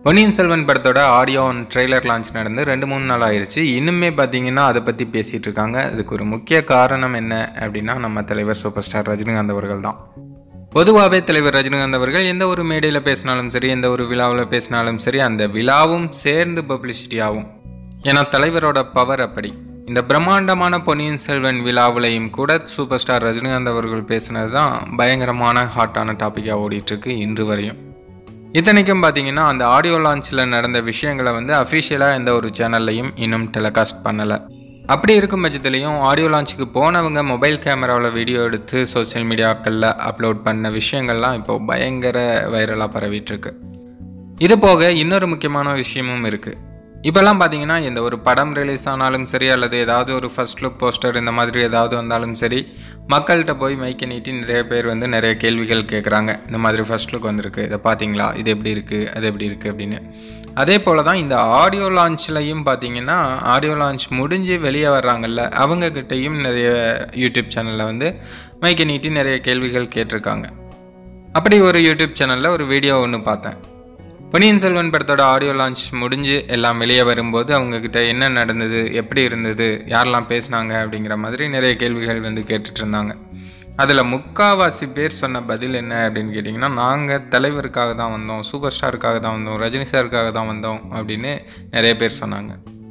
பொன்னியின் செல்வன் படத்தோட audio and trailer launch நடந்து ரெண்டு மூணு நாள் ஆயிடுச்சு இன்னுமே பார்த்தீங்கன்னா அதை பற்றி பேசிகிட்டு இருக்காங்க அதுக்கு ஒரு முக்கிய காரணம் என்ன அப்படின்னா நம்ம தலைவர் சூப்பர் ஸ்டார் ரஜினிகாந்த் அவர்கள் தான் பொதுவாகவே தலைவர் ரஜினிகாந்த் அவர்கள் எந்த ஒரு மேடையில் பேசினாலும் சரி எந்த ஒரு விழாவில் பேசினாலும் சரி அந்த விழாவும் சேர்ந்து பப்ளிசிட்டி ஆகும் ஏன்னா தலைவரோட பவர் அப்படி இந்த பிரம்மாண்டமான பொன்னியின் செல்வன் விழாவிலையும் கூட சூப்பர் ஸ்டார் ரஜினிகாந்த் அவர்கள் பேசினது தான் பயங்கரமான ஹாட்டான டாப்பிக்காக ஓடிட்டுருக்கு இன்று வரையும் இத்தனைக்கும் பார்த்தீங்கன்னா அந்த ஆடியோ லான்ச்சில் நடந்த விஷயங்களை வந்து அஃபிஷியலாக எந்த ஒரு சேனல்லையும் இன்னும் டெலிகாஸ்ட் பண்ணலை அப்படி இருக்கும் பட்சத்துலையும் ஆடியோ லான்ச்சுக்கு போனவங்க மொபைல் கேமராவில் வீடியோ எடுத்து சோஷியல் மீடியாக்களில் அப்லோட் பண்ண விஷயங்கள்லாம் இப்போ பயங்கர வைரலாக பரவிட்டுருக்கு இது போக இன்னொரு முக்கியமான விஷயமும் இருக்குது இப்போல்லாம் பார்த்தீங்கன்னா எந்த ஒரு படம் ரிலீஸ் ஆனாலும் சரி அல்லது ஏதாவது ஒரு ஃபர்ஸ்ட் லுக் போஸ்டர் இந்த மாதிரி ஏதாவது வந்தாலும் சரி மக்கள்கிட்ட போய் மைக்கை நீட்டி நிறைய பேர் வந்து நிறைய கேள்விகள் கேட்குறாங்க இந்த மாதிரி ஃபர்ஸ்ட் லுக் வந்திருக்கு இதை பார்த்தீங்களா இது எப்படி இருக்குது அது எப்படி இருக்குது அப்படின்னு அதே போல் தான் இந்த ஆடியோ லான்ச்லையும் பார்த்தீங்கன்னா ஆடியோ லான்ச் முடிஞ்சு வெளியே வர்றாங்கல்ல அவங்கக்கிட்டையும் நிறைய யூடியூப் சேனலில் வந்து மைக்கை நீட்டி நிறைய கேள்விகள் கேட்டிருக்காங்க அப்படி ஒரு யூடியூப் சேனலில் ஒரு வீடியோ ஒன்று பார்த்தேன் பொன்னியின் செல்வன் படத்தோட ஆடியோ லான்ச் முடிஞ்சு எல்லாம் வெளியே வரும்போது அவங்கக்கிட்ட என்ன நடந்தது எப்படி இருந்தது யாரெல்லாம் பேசினாங்க அப்படிங்கிற மாதிரி நிறைய கேள்விகள் வந்து கேட்டுட்டு இருந்தாங்க அதில் முக்காவாசி பேர் சொன்ன பதில் என்ன அப்படின்னு கேட்டிங்கன்னா நாங்கள் தலைவருக்காக தான் வந்தோம் சூப்பர் ஸ்டாருக்காக தான் வந்தோம் ரஜினி சாருக்காக தான் வந்தோம் அப்படின்னு நிறைய பேர் சொன்னாங்க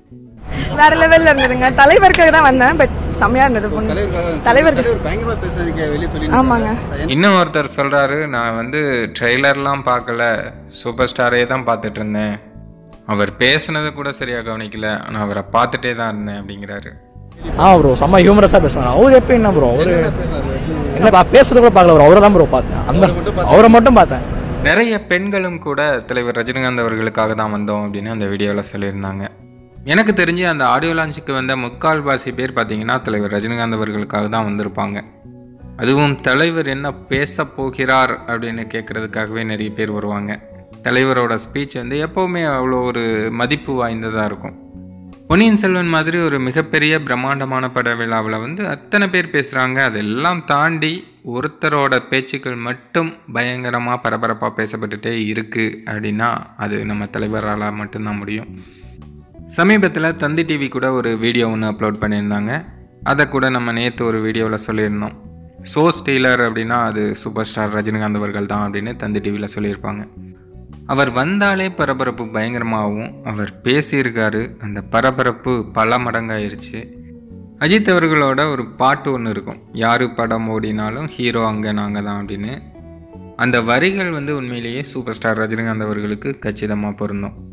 வேற லெவல்ல இருந்ததுங்க தலைவருக்காக தான் வந்தேன் பட் செம்மையா இருந்தது பொண்ணு தலைவர் தலைவர் பயங்கரமா பேசுறதுக்கு வெளியே சொல்லி ஆமாங்க இன்னும் ஒருத்தர் சொல்கிறாரு நான் வந்து ட்ரெய்லர்லாம் பார்க்கல சூப்பர் ஸ்டாரே தான் பார்த்துட்டு இருந்தேன் அவர் பேசுனதை கூட சரியாக கவனிக்கல நான் அவரை பார்த்துட்டே தான் இருந்தேன் அப்படிங்கிறாரு ஆ ப்ரோ செம்ம ஹியூமரஸாக பேசுறாரு அவர் எப்போ என்ன ப்ரோ அவரு என்ன பா- பேசுறது கூட பார்க்கல ப்ரோ அவரை தான் ப்ரோ பார்த்தேன் அந்த அவரை மட்டும் பார்த்தேன் நிறைய பெண்களும் கூட தலைவர் ரஜினிகாந்த் அவர்களுக்காக தான் வந்தோம் அப்படின்னு அந்த வீடியோவில் சொல்லியிருந்தாங்க எனக்கு தெரிஞ்சு அந்த ஆடியோ லான்ச்சுக்கு வந்த முக்கால்வாசி பேர் பார்த்தீங்கன்னா தலைவர் ரஜினிகாந்த் அவர்களுக்காக தான் வந்திருப்பாங்க அதுவும் தலைவர் என்ன பேச போகிறார் அப்படின்னு கேட்குறதுக்காகவே நிறைய பேர் வருவாங்க தலைவரோட ஸ்பீச் வந்து எப்போவுமே அவ்வளோ ஒரு மதிப்பு வாய்ந்ததாக இருக்கும் பொன்னியின் செல்வன் மாதிரி ஒரு மிகப்பெரிய பிரம்மாண்டமான பட விழாவில் வந்து அத்தனை பேர் பேசுகிறாங்க அதெல்லாம் தாண்டி ஒருத்தரோட பேச்சுக்கள் மட்டும் பயங்கரமாக பரபரப்பாக பேசப்பட்டுட்டே இருக்குது அப்படின்னா அது நம்ம தலைவரால் மட்டும்தான் முடியும் சமீபத்தில் தந்தி டிவி கூட ஒரு வீடியோ ஒன்று அப்லோட் பண்ணியிருந்தாங்க அதை கூட நம்ம நேற்று ஒரு வீடியோவில் சொல்லியிருந்தோம் சோ ஸ்டீலர் அப்படின்னா அது சூப்பர் ஸ்டார் ரஜினிகாந்த் அவர்கள் தான் அப்படின்னு தந்தி டிவியில் சொல்லியிருப்பாங்க அவர் வந்தாலே பரபரப்பு பயங்கரமாகவும் அவர் பேசியிருக்காரு அந்த பரபரப்பு பல மடங்காயிருச்சு அஜித் அவர்களோட ஒரு பாட்டு ஒன்று இருக்கும் யாரு படம் ஓடினாலும் ஹீரோ அங்கே நாங்கள் தான் அப்படின்னு அந்த வரிகள் வந்து உண்மையிலேயே சூப்பர் ஸ்டார் ரஜினிகாந்த் அவர்களுக்கு கச்சிதமாக பொருந்தும்